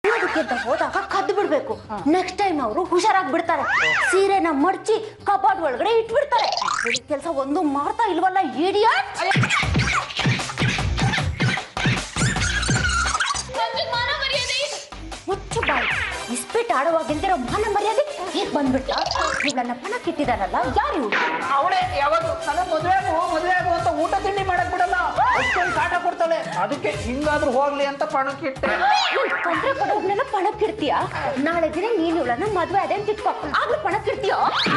ಅಂತ ಹೋದಾಗ ಕದ್ದು ಬಿಡ್ಬೇಕು ನೆಕ್ಸ್ಟ್ ಟೈಮ್ ಅವರು ಹುಷಾರಾಗಿ ಬಿಡ್ತಾರೆ ಸೀರೆನ ಮಡ್ಚಿ ಕಬಾರ್ಡ್ ಒಳಗಡೆ ಇಟ್ಬಿಡ್ತಾರೆ ಕೆಲಸ ಒಂದು ಮಾಡ್ತಾ ಇಲ್ವಲ್ಲ ಇಡಿಯಟ್ ಮುಚ್ಚು ಬಾಯಿ ಇಸ್ಪೀಟ್ ಆಡುವಾಗ ಇಲ್ದಿರೋ ಮಾನ ಮರ್ಯಾದೆ ಈಗ ಬಂದ್ಬಿಟ್ಟ ಇವಳನ್ನ ಪಣ ಕಿಟ್ಟಿದಾರಲ್ಲ ಯಾರು ಇವ್ರು ಅವಳೇ ಯಾವಾಗ ನನ್ನ ಮದುವೆ ಆಗು ಮದುವೆ ಆಗು ಅಂತ ಊಟ ತಿಂಡಿ ಮಾಡಕ್ ಬಿಡಲ್ಲ ಅಷ್ಟೊಂದು ಕಾಟ ಕೊಡ್ತಾಳೆ ಅದಕ್ಕೆ ಹಿಂಗಾದ್ರೂ ಹೋಗ್ಲಿ ಅಂತ ಪಣಕ್ಕಿಟ್ಟೆ ನೀನ್ ತೊಂದ್ರೆ ಕೊಡೋದ್ನೆಲ್ಲ ಪಣಕ್ಕಿಡ್ತೀಯ ನಾಳೆ ದಿನ ನೀನ್ ಇವಳನ್ನ ಮದ್ವೆ ಅದೇ ಅಂತ ಇಟ್ಕೋ ಆಗ್ಲೂ ಪಣಕ್ಕಿಡ್ತೀಯ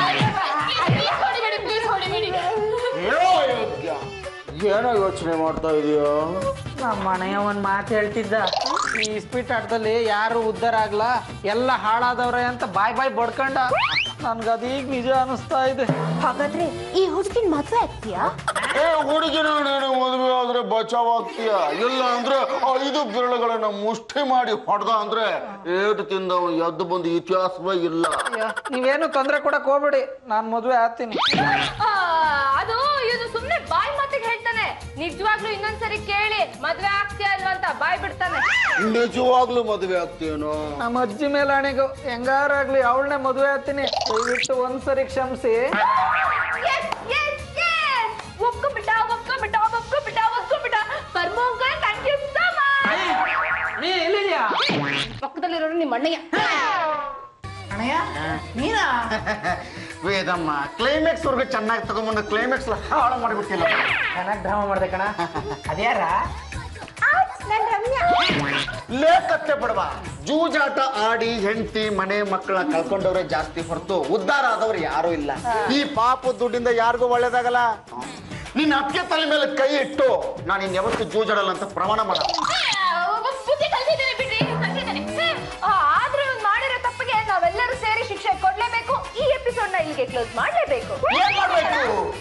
ಏನೋ ಯೋಗ್ಯ ಏನೋ ಯೋಚನೆ ಮಾಡ್ತಾ ಇದೀಯೋ ನಮ್ಮ ಮನೆಯ ಒಂದ್ ಮಾತು ಹೇಳ್ತಿದ್ದ ಈ ಇಸ್ಪೀಟ್ ಆಟದಲ್ಲಿ ಯಾರು ಉದ್ಧಾರ ಆಗ್ಲಾ ಎಲ್ಲ ಹಾಳಾದವ್ರೆ ಅಂತ ಬಾಯ್ ಬಾಯ್ ಬಡ್ಕಂಡ ನನ್ಗದೀಗ ನಿಜ ಅನಿಸ್ತಾ ಇದೆ ಹಾಗಾದ್ರೆ ಈ ಹುಡುಗಿನ ಮದ್ವೆ ಆಗ್ತೀಯಾ ಏ ಹುಡುಗಿನ ನೀನು ಮದುವೆ ಆದ್ರೆ ಬಚಾವ್ ಆಗ್ತೀಯ ಇಲ್ಲ ಅಂದ್ರೆ ಐದು ಬೆರಳುಗಳನ್ನ ಮುಷ್ಟಿ ಮಾಡಿ ಹೊಡೆದ ಅಂದ್ರೆ ಏಟು ತಿಂದವ ಎದ್ದು ಬಂದು ಇತಿಹಾಸವೇ ಇಲ್ಲ ಅಯ್ಯ, ನೀವೇನು ತೊಂದರೆ ಕೊಡಕ್ ಹೋಗ್ಬೇಡಿ ನಾನ್ ಮದುವೆ ಆಗ್ತೀನಿ ಆ, ಅದು ಇದು ಸುಮ್ನೆ ಬಾಯ್ ಮಾತಿಗೆ ಹೇಳ್ತಾನೆ ನಿಜವಾಗ್ಲೂ ಇನ್ನೊಂದ್ಸರಿ ಕೇಳಿ ಮದ್ವೆ ಆಗ್ತೀಯ ಇಲ್ವಾ ಅಂತ ಬಾಯ್ ಬಿಡ್ತಾನೆ ನಿಜವಾಗ್ಲೂ ಮದುವೆ ಆಗ್ತೀಯನೋ ನಮ್ಮ ಅಜ್ಜಿ ಮೇಲಾಣಿಗೂ ಹೆಂಗಾರಾಗ್ಲಿ ಅವಳನ್ನೇ ಮದುವೆ ಆಗ್ತೀನಿ ದಯವಿಟ್ಟು ಒಂದ್ಸರಿ ಕ್ಷಮಿಸಿ Yes, yes, yes! ಒಪ್ಕೊಂಬಿಟ್ಟ ಒಪ್ಕೊಂಬಿಟ್ಟ ಒಪ್ಕೊಂಬಿಟ್ಟ ಒಪ್ಕೊಂಬಿಟ್ಟ ಪರ್ಮೋಂಕ ಥ್ಯಾಂಕ್ ಯು ಸೋ ಮಚ್ ನೀ ಎಲ್ಲಿದ್ಯಾ ಪಕ್ಕದಲ್ಲಿರೋರು ನಿಮ್ಮ ಅಣ್ಣಯ್ಯ ಅಣ್ಣಯ್ಯ ನೀನಾ ವೇದಮ್ಮ ಕ್ಲೈಮ್ಯಾಕ್ಸ್ ವರ್ಗು ಚೆನ್ನಾಗಿ ತಗೊಂಬಂದು ಕ್ಲೈಮ್ಯಾಕ್ಸ್ ಹಾಳು ಮಾಡಿಬಿಟ್ಟಿಲ್ಲ ಚೆನ್ನಾಗಿ ಡ್ರಾಮಾ ಮಾಡ್ದೆ ಕಣ ಅದ್ಯಾರ ಲೇಖತ್ತೆ ಬಿಡವ ಜೂಜಾಟ ಆಡಿ ಹೆಂಡತಿ ಮನೆ ಮಕ್ಕಳನ್ನ ಕಳ್ಕೊಂಡವ್ರೆ ಜಾಸ್ತಿ ಹೊರತು ಉದ್ಧಾರ ಆದವ್ರು ಯಾರು ಇಲ್ಲ ಈ ಪಾಪ ದುಡ್ಡಿಂದ ಯಾರಿಗೂ ಒಳ್ಳೇದಾಗಲ್ಲ ನಿನ್ನ ಅಕ್ಕೆ ತಲೆ ಮೇಲೆ ಕೈ ಇಟ್ಟು ನಾನು ಇನ್ ಯಾವತ್ತು ಜೂಜಾಡಲ್ಲ ಅಂತ ಪ್ರಮಾಣ ಮಾಡ ಬುದ್ಧಿ ಕಲ್ತಿದ್ದೀನಿ ಬಿಡ್ರಿ ಕಲ್ತಿದ್ದೀನಿ ಆ, ಆದ್ರೂ ಇವ್ನು ಮಾಡಿರೋ ತಪ್ಪಿಗೆ ನಾವೆಲ್ಲರೂ ಸೇರಿ ಶಿಕ್ಷೆ ಕೊಡ್ಲೇಬೇಕು ಈ ಎಪಿಸೋಡ್ ನ ಇಲ್ಲಿಗೆ ಕ್ಲೋಸ್ ಮಾಡ್ಲೇಬೇಕು ಏನ್ ಮಾಡ್ಬೇಕು